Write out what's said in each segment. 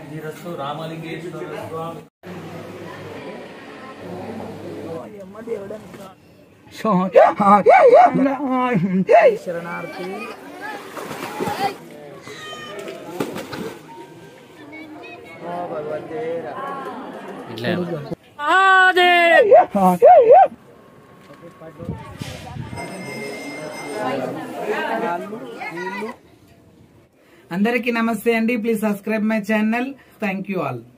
సిద్ధిరస్తు రామలింగేశ్వర స్వామి శరణార్థి ఓ భగవద్గీత అందరికీ నమస్తే అండి please subscribe my channel thank you all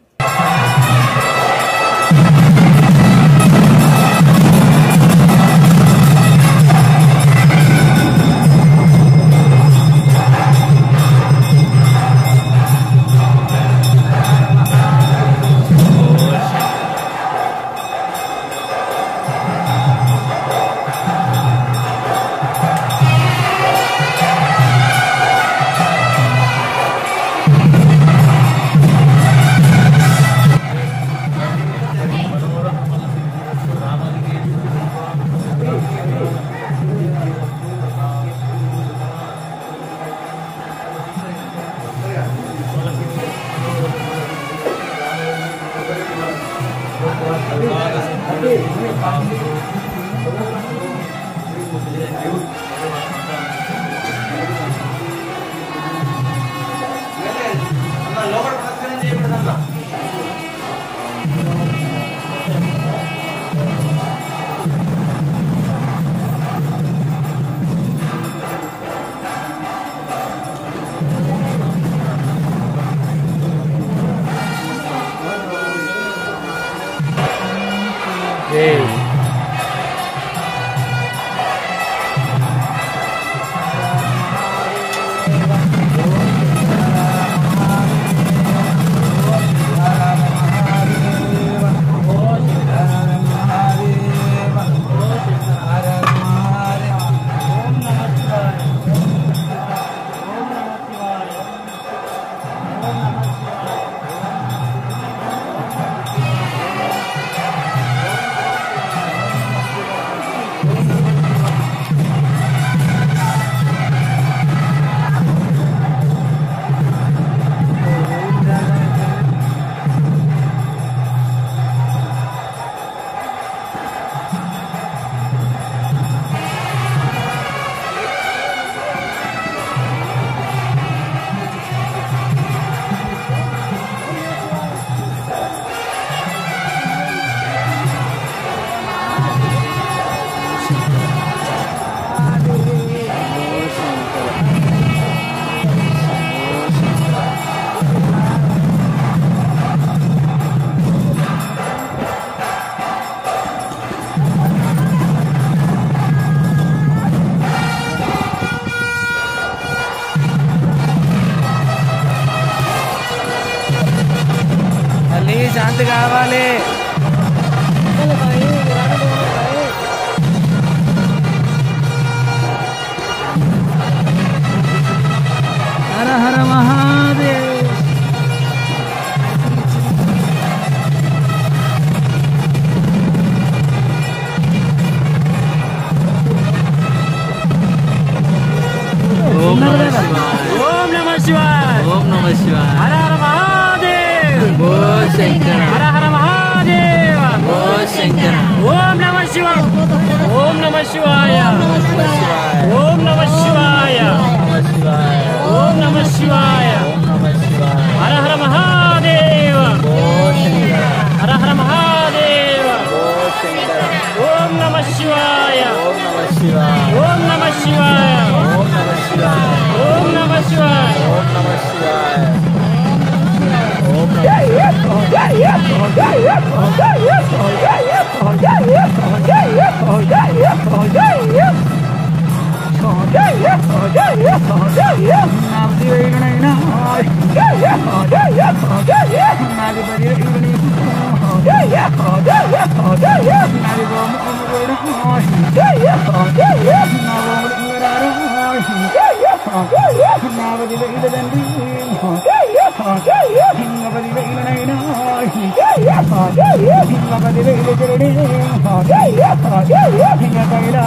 తల్లి శాంతి కావాలి హర హర మహాదేవ్ ఓం నమ శివాయ ఓం నమ శివాయ ఓం నమ శివాయ హర హర మహాదేవ్ ఓ శంకర హర హర మహాదేవ ఓ శంకర ఓం నమ శివాయ ఓం నమ శివాయ ఓం నమ శివాయ నమ శివాయ ఓం నమ శివాయ ఓం నమ శివాయ హర హర మహాదేవ ఓ శంకర హర హర మహాదేవ ఓ శంకర ఓం నమ శివాయ ఓం నమ శివాయ ఓం నమ శివాయ ఓం నమ శివాయ ఓం నమ శివాయ ఓం నమ శివాయ ఓం నమ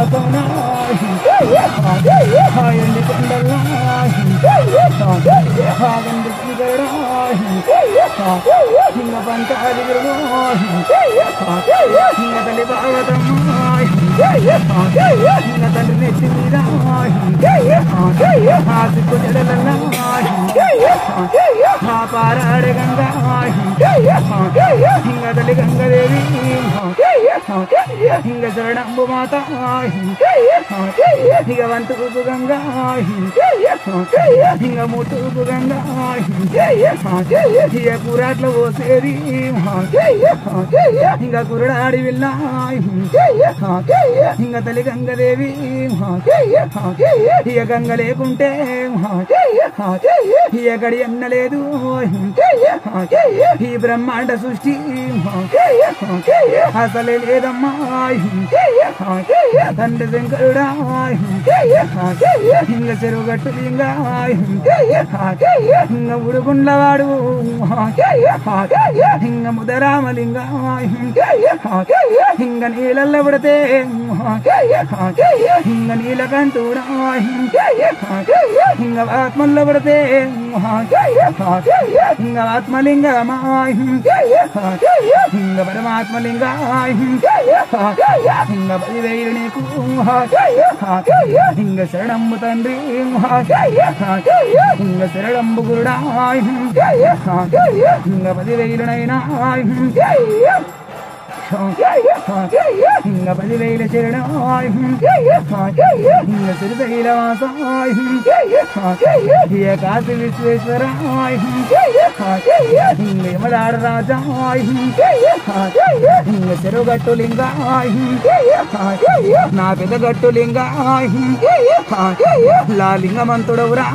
కైలాసం గండి శ్రీకరుడా హింగ పంచాది గురుడు హింగ తల్లి భాగవతమ్మ హింగ తండ్రి నెత్తి మీద ఆ సిక్కు చెడలల్ల ఆ పారాడే గంగా హింగ తల్లి గంగదేవి హింగ శరణంబు మాత హింగ వంతుకు గంగా హింగ ముట్టుకు గంగా హింగ కూరాట్ల పోసేది హింగ కురడాడి విల్లా హింగ తల్లి గంగదేవి ఇక గంగ లేకుంటే ఇక గడి అన్న లేదు ఈ బ్రహ్మాండ సృష్టి అసలే లేదమ్మా తండ్రి శంకరుడా హింగ చెరువు గట్టు లింగ హింగ ఉడుగుండ్లవాడు హింగ ముదరామలింగ హింగ నీళ్ళల్లో పడితే హింగ నీలకంఠుడా హింగ ఆత్మల్లో పడితే హింగ ఆత్మలింగమా హింగ పరమాత్మలింగ హింగ పదివేలు నీకు హింగ శరణంబు తండ్రి హింగ శరణంబు గురుడా హింగ పదివేలునైనా హింగ పదివేల శరణ హింగ సిరివేల వాసాయ హియ కాశీ విశ్వేశ్వర హింగ యమదాడ రాజా హింగ చెరుగట్టు లింగ నా పెదగట్టు లింగ లా లింగమంతుడవురా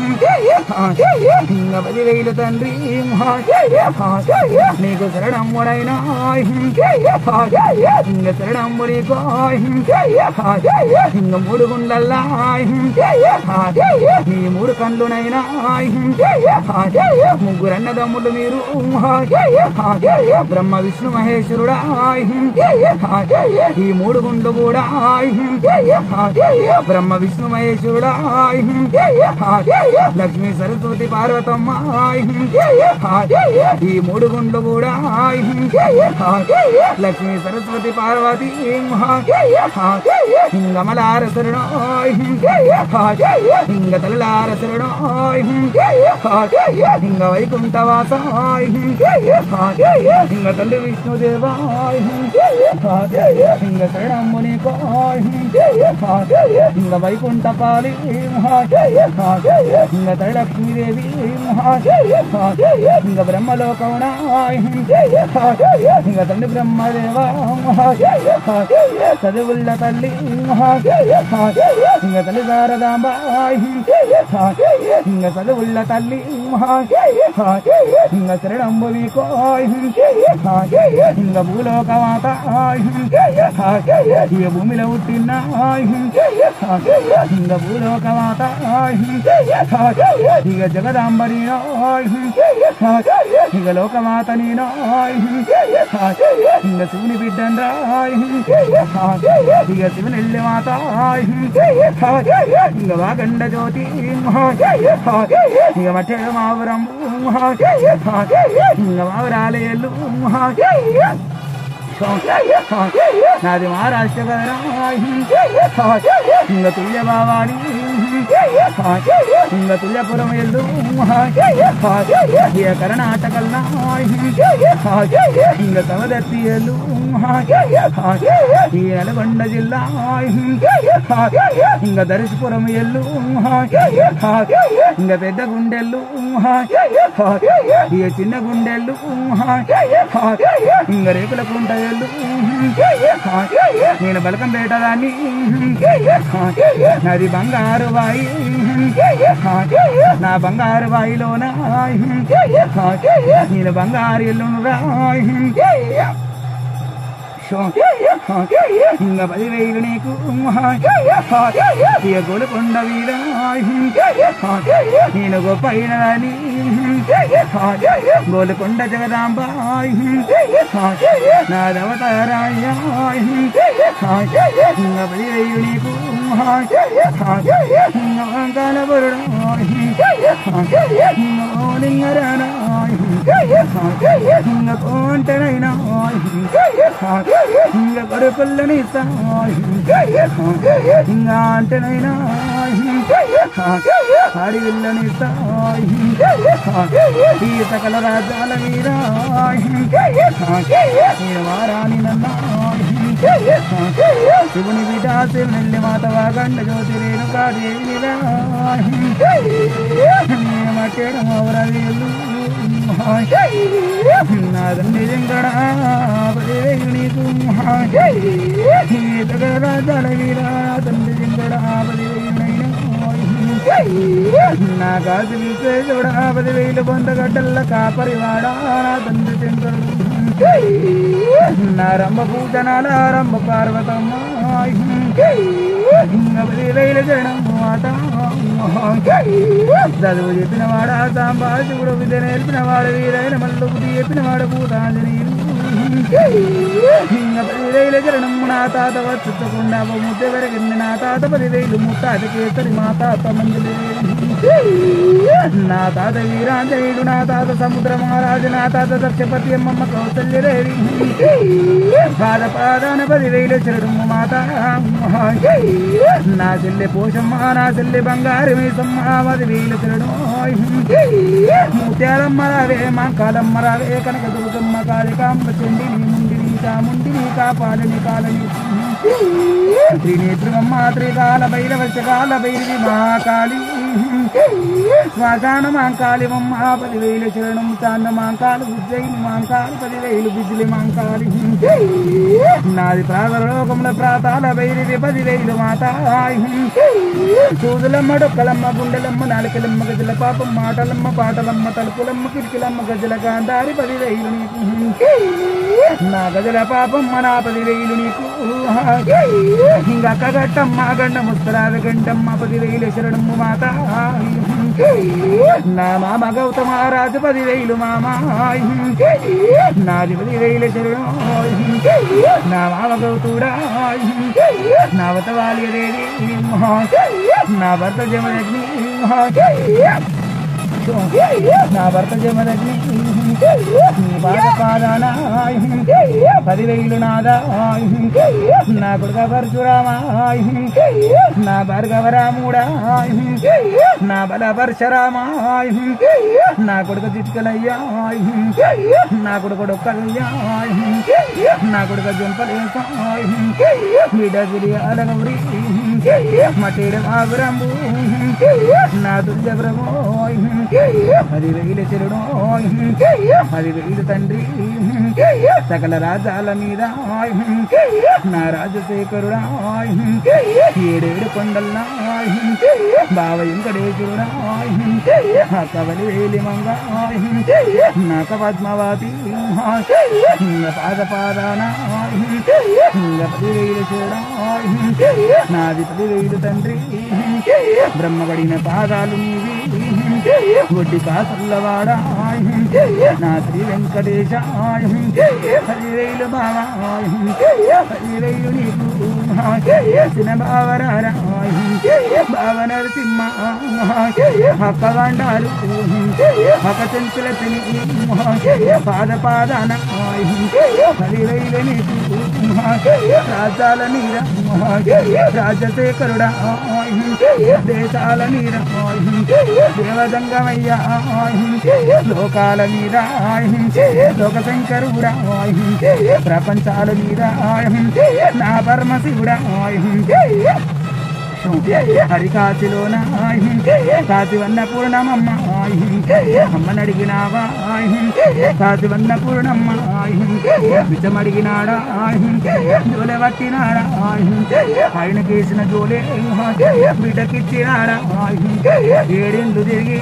హింగ పదివేల తండ్రి నీకు శరణమ్ముడైనా హింగ శరణమ్ము నీకు హింగ మూడు గుండల్లా నీ మూడు కళ్ళునైనా ముగ్గురన్నదమ్ములు మీరు బ్రహ్మ విష్ణు మహేశ్వరుడా ఈ మూడు గుండ్లు కూడా బ్రహ్మ విష్ణు మహేశ్వరుడా లక్ష్మీ సరస్వతి పార్వతమ్మ ఈ మూడు గుండ్లు కూడా లక్ష్మీ సరస్వతి పార్వతి హింగమలార శరణో హింగ తలలార శరణో హింగ వైకుంఠవాస హింగ తల్లి విష్ణుదేవా హింగ శరణముని హింగ వైకుంఠ పాలి హింగ తల్లి లక్ష్మీదేవి హింగ బ్రహ్మలోకమున హింగ తండ్రి బ్రహ్మదేవ చదువుల్ల తల్లి హింగ తల్లి శారదాంబ హింగ చదువుల్ల తల్లి హింగ శరణంబు నీకో హింగ భూలోకమాత ఈ భూమిలో పుట్టిన హింగ భూలోకమాత ఇక జగదాంబరి ఇక లోకమాత నేను ఇక శివుని బిడ్డన్ ఇక శివుని వెళ్ళి మాత ఇక వాగండ జ్యోతి ఇక మఠ మావురం ఇక మావురాలేళ్ళు నాది మహారాష్ట్ర కదరా ఇంక తుల్య బావాడి ఇంక తుల్యపురం ఎల్లు ఇక కర్ణాటకల్లా ఇంక సవదత్తి ఎల్లు ఈ నల్గొండ జిల్లా ఇంక దర్శపురం ఎల్లు ఇంక పెద్ద గుండెల్లు ఇక చిన్న గుండెల్లు ఇంక రేకుల కుంట ఎల్లు నేను బలకంపేట దాన్ని నాది బంగారు బాయి నా బంగారు బాయిలోన నేను బంగారు ఎల్లును రా ఇంక పదివేలు నీకు ఇక గోలుకొండ వీర నేను గొప్ప అయినదని గోలుకొండ జగదాంబ నాదవతారాయ ఇంక పదివేలు నీకు కాలబరుడా ఇంక కోంటనైనా ఇంక కడుపుల్లని ఇంక అంటనైనా అడివిల్లని ఈ సకల రాజ్యాల మీద నేను మారాని నన్నా శివుని బిడ్డ శివుని మాతవా గండ జ్యోతి రేణు కాదేవి మట్టేడు మౌరవేలు నాదండి వెంకడా పదివేలు నీకు సకల రాజ్యాల మీద తండ్రి వెంకడా పదివేలు నా కాసు చూడా పదివేలు పొందగడ్డల్ల కాపరివాడా నా తండ్రి శంకరుడు నా రంభ పూజనాల రంభ పార్వతమ్మ పదివేలు జనం మాట చదువు చెప్పిన వాడ సాంబాజుడు విద్య నేర్పిన వాడు వీరైన మల్లు బుద్ధి చెప్పిన వాడు భూతాంజనీయులు పదివేలు జరణం నా తాత వచ్చుకుండా ముద్ద పెరిగింది నా తాత పదివేలు ముత్తాత కేసరి మా తాత మంజులు నా తాత వీరాంజనేయుడు నా తాత సముద్ర మహారాజు నా తాత దక్షపతి అమ్మమ్మ కౌసల్యదేవి పాద పాదాన పదివేలు శరణము మాత నా చెల్లె పోషమ్మ నా చెల్లె బంగారు మీసమ్మ పదివేలు శరణు ముత్యాలమ్మ రావే మా కాలమ్మ రావే కనక దుర్గమ్మ కాళికాంబ చండి నీ ముండి నీ చాముండి నీ కాపాలని కాలని త్రినేత్రమమ్మ త్రికాల భైరవశకాల భైరవి మహాకాళి శ్మశాన మాంకాళి మమ్మ పదివేలు శరణం చాంద మాంకాలు ఉజ్జయిని మాంకాలు పదివేలు బిజ్జులి మాంకాలి నాది ప్రాతలోకంలో ప్రాతాల భైరవి పదివేలు మాత సూదులమ్మ డొక్కలమ్మ గుండెలమ్మ నాలుకలమ్మ గజల పాపం మాటలమ్మ పాటలమ్మ తలుపులమ్మ కిటికలమ్మ గజల గాంధారి పదివేలు నీకు నా గజల పాపమ్మ నా పదివేలు నీకు ఇంకా కగట్టమ్మ గండ ముస్తరాల గంటమ్మ పదివేలు శరణమ్మ మాత నా మామ గౌతమహారాజు పదివేలు మామ నాది పదివేలు శరణం నా మామ గౌతుడా నా వతవాలి దేవి నా భర్త జమదగ్ని నా భర్త జమదగ్ని నీ పాద పాదాన పదివేలు నాదా నా కొడుక పరశురామా నా భార్గవ రాముడా నా బల పరశురామా నా కొడుక చిట్కలయ్యా నా కొడుకు డొక్కలయ్యా నా కొడుక జంపలేసా బిడ్డ సిరియాల గౌరీ మటేడు బాబురంబు నా దుర్గ ప్రభు పదివేలు చెరుడు పదివేలు తండ్రి సకల రాజాల మీద నా రాజశేఖరుడా ఏడేడు కొండల్లా బావ వెంకటేశ్వరుడా కవలి వేలి మంగ నాక పద్మావతి పాద పాదాన పదివేలు చూడా నాది పదివేలు తండ్రి బ్రహ్మగడిన పాదాలు నీవి ఒడ్డి కాసల్లవాడ నా శ్రీ వెంకటేశ పదివేలు బావా పదివేలు నీకు చిన్న బావరారా బావ నరసింహ హక్క వండాలు హక్క చెంచుల తిని పాద పాదాన పదివేలు నీకు రాజాల నీర రాజశేఖరుడా దేశాల నీర దేవదంగమయ్యా లోకాల మీద లోక శంకరుడా ప్రపంచాల మీద నా పరమశివుడా హరికాశిలోన కాశి వన్న పూర్ణమమ్మ అమ్మని అడిగినావా కాశి వన్న పూర్ణమ్మ బిచ్చమడిగినాడా జోలె పట్టినాడా ఆయన కేసిన జోలే బిడ్డకిచ్చినాడా ఏడిండు తిరిగి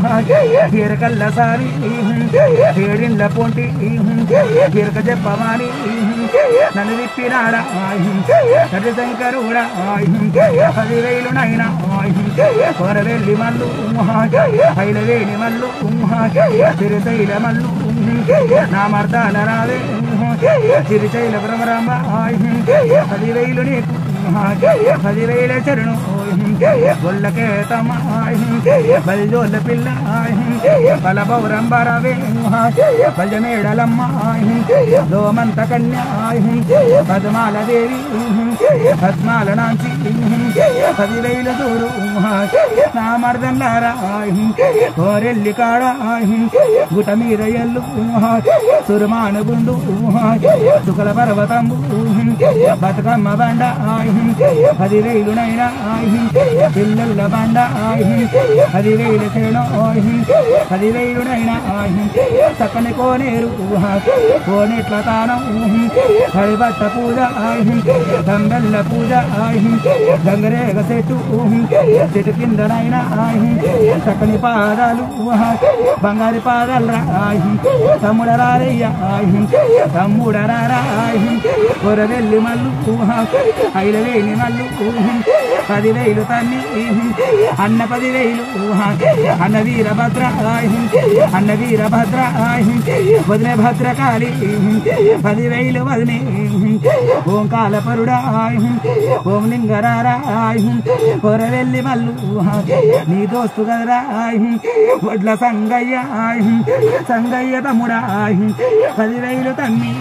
ఎరకల్ల సారి ఏడిండ్ల పొంటి ఎరక చెప్పమాని నన్ను విప్పినాడా సరి శంకరుడా పదివేలు నైనా కొరవెల్లి మల్లు ఐలవేణి మల్లు తిరుతైల మల్లు నా మర్దాల రావే తిరుచైల భ్రమరాంబ పదివేలు నీకు పదివేల చరణు గొల్లకే తమ బలిజోళ్ళ పిల్ల బల పౌరంబ రవే బలమేడలమ్మ దోమంత కన్యా పద్మాల దేవి పద్మాల నాంచి పదివేలు దూరు నా మర్దన్నారా కోరెల్లి కాడ గుట మీద ఎల్లు సురమాన గుండు చుకల పర్వతంబు బతుకమ్మ బండ పదివేలునైనా పిల్లల బండ పదివేలు చేను పదివేలునైనా చక్కని కోనేరు కోనేట్ల తానం హరిభట్ట పూజ గంగల్ల పూజ గంగరేగ చెట్టు చెట్టు కిందనైనా చక్కని పాదాలు బంగారు పాదాలు రాయి తమ్ముడ రారయ్య తమ్ముడ రారాయి కొరవెల్లి మల్లు ఐలవేలి మల్లు పదివేలు తన్ని అన్న పదివేలు అన్న వీరభద్ర అన్న వీరభద్ర వదిలే భద్రకాళి పదివేలు వదిలే ఓం కాలపరుడా ఓం లింగరారా కొరవెల్లి మల్లు నీ దోస్తు కదరా వడ్ల సంగయ్య సంగయ్య తమ్ముడా పదివేలు తమ్మి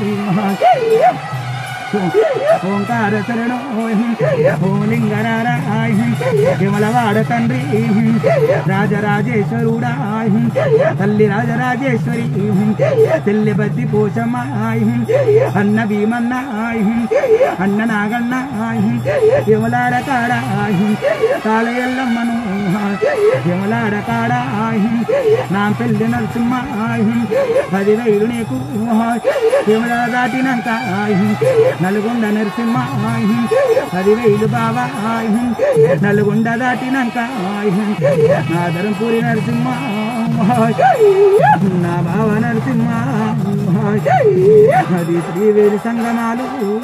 ఓంకార శరణు ఓం లింగరార విమలవాడ తండ్రి రాజరాజేశ్వరుడా తల్లి రాజరాజేశ్వరి తెల్లి బద్ది పోషమ్మ అన్న భీమన్న అన్న నాగన్న విమలాడ కాడ కాళయల్లమ్మను విమలాడ కాడ నా పెళ్లి నరసింహ పదివేలు నీకు విమల దాటినాక నల్గొండ నరసింహ పదివేలు బావా నల్గొండ దాటినాక నా ధరంపూరి నరసింహ నా బావ నరసింహ అది శ్రీవేలి సంగమాలు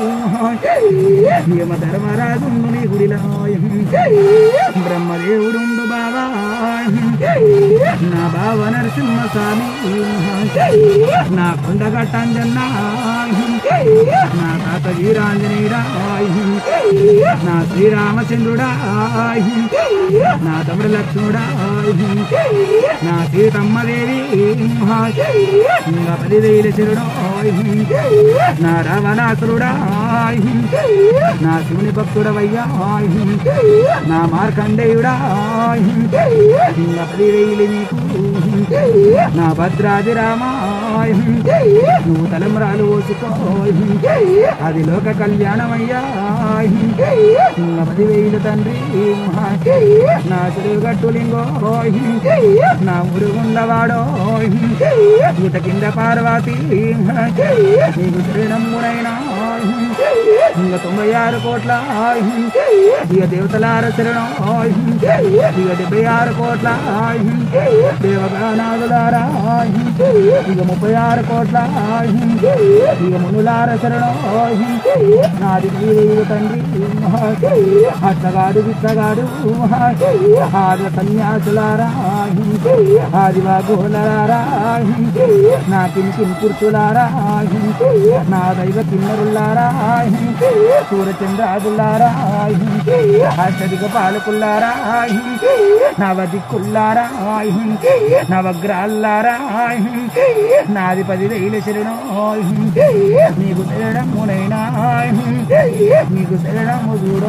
యమ ధర్మరాజు నీ గుడిలో బ్రహ్మదేవుడు బావా నా బావ నరసింహ స్వామి నా కొండగట్టంజన్న నా తాత వీరాంజనేయుడా నా శ్రీరామచంద్రుడా నా తమ్ముడు లక్ష్మణుడా నా సీతమ్మ దేవి ఇంకా పదివేల చెరుడు నా రావణాసురుడా నా శివుని భక్తుడవయ్యా నా మార్కండేయుడా ఇంకా పదివేలు నీకు నా భద్రాది రామా నువ్వు తలంబరాలు ఓసుకో అది లోక కళ్యాణమయ్యా ఇంకా పదివేలు తండ్రి నా చెరుగట్టు లింగో నా మురుగుండవాడో గుట కింద పార్వతి నీకు శ్రీనమ్మునైనా ఇంకా తొంభై ఆరు కోట్ల ఇక దేవతలార శరణం ఇక డెబ్బై ఆరు కోట్ల దేవగానాదులారా ఇక ముప్పై ఆరు కోట్ల ఇక మునులార శరణం నాది నీవు తండ్రి అత్తగాడు బిత్తగాడు ఆది సన్యాసులారా ఆది వాగోలరారా నా కింకిన్ పురుషులారా నా దైవ కిన్నరులారా సూర్యచంద్రాదులారా అత్యధిక పాలకుల్లారా నవదిక్కుల్లారా నవగ్రహాల్లారా నాది పది వేల శరణం నీకు శరణమునైనా నీకు శరణము చూడ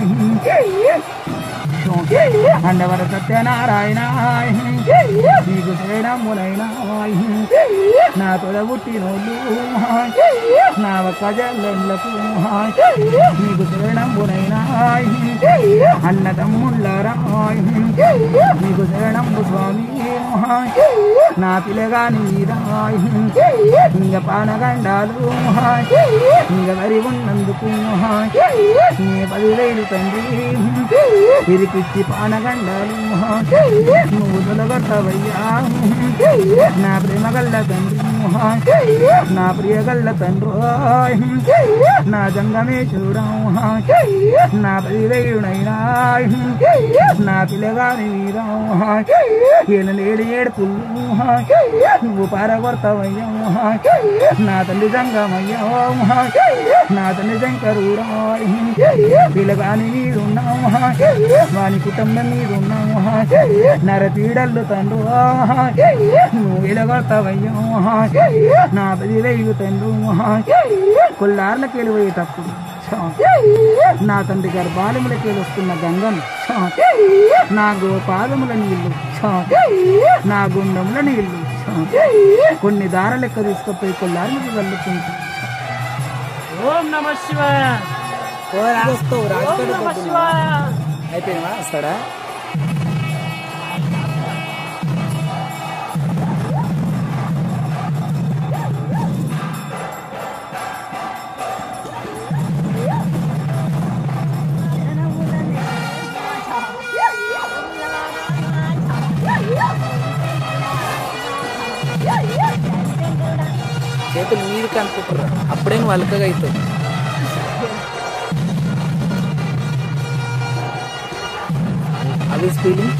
అండవర సత్యనారాయణ నీకు శరణమునైనా నా తొడ పుట్టినోళ్ళు నా ఒక్క జల్లకు నీకు శరణమునైనా అన్న తమ్ముళ్ళారా నీకు శరణము స్వామి నా పిల్లగాని మీద ఇంక పానగండాలు ఇంక వరి ఉన్నందుకు నీ పదివేలు తండ్రి ఇరికిచ్చి పానగండాలు నువ్వు తొలగొట్టవయ్యా నా ప్రేమ గల్ల తండ్రి నా ప్రియ గల్ల తండ్రి నా జంగమే చూడం నా పదివేలునైనా నా పిల్లగాని మీద ఏడు ఏడు పుల్లు నువ్వు పారగొడతావయ్యా నా తల్లి జంగమయ్యా నా తల్లి శంకరుడా పిల్లగాని మీరున్నావు వాని కుటుంబం మీరున్నావు నరపీడల్లు తండ్రు నువ్వు విడగొడతావయ్యా నా పది వెయ్యి తండ్రు కొల్లార్లకి వెళ్ళిపోయేటప్పుడు నా తండ్రి గర్భాలములకి వస్తున్న గంగను నా గోపాదముల నీళ్లు నా గుండముల నీళ్లు కొన్ని దార లెక్క తీసుకుపోయి కొల్లార్లకి వెళ్ళుకుంటూ ఓం నమ శివాయ ఓ రాజొస్తావు ఓం రాజుతో నమ శివాయ అయిపోయినవా వస్తాడా చేతులు మీదకి అనుకుంటారు అప్పుడే నువ్వు అలకగా అవుతావు అది ఫీలింగ్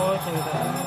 శంకర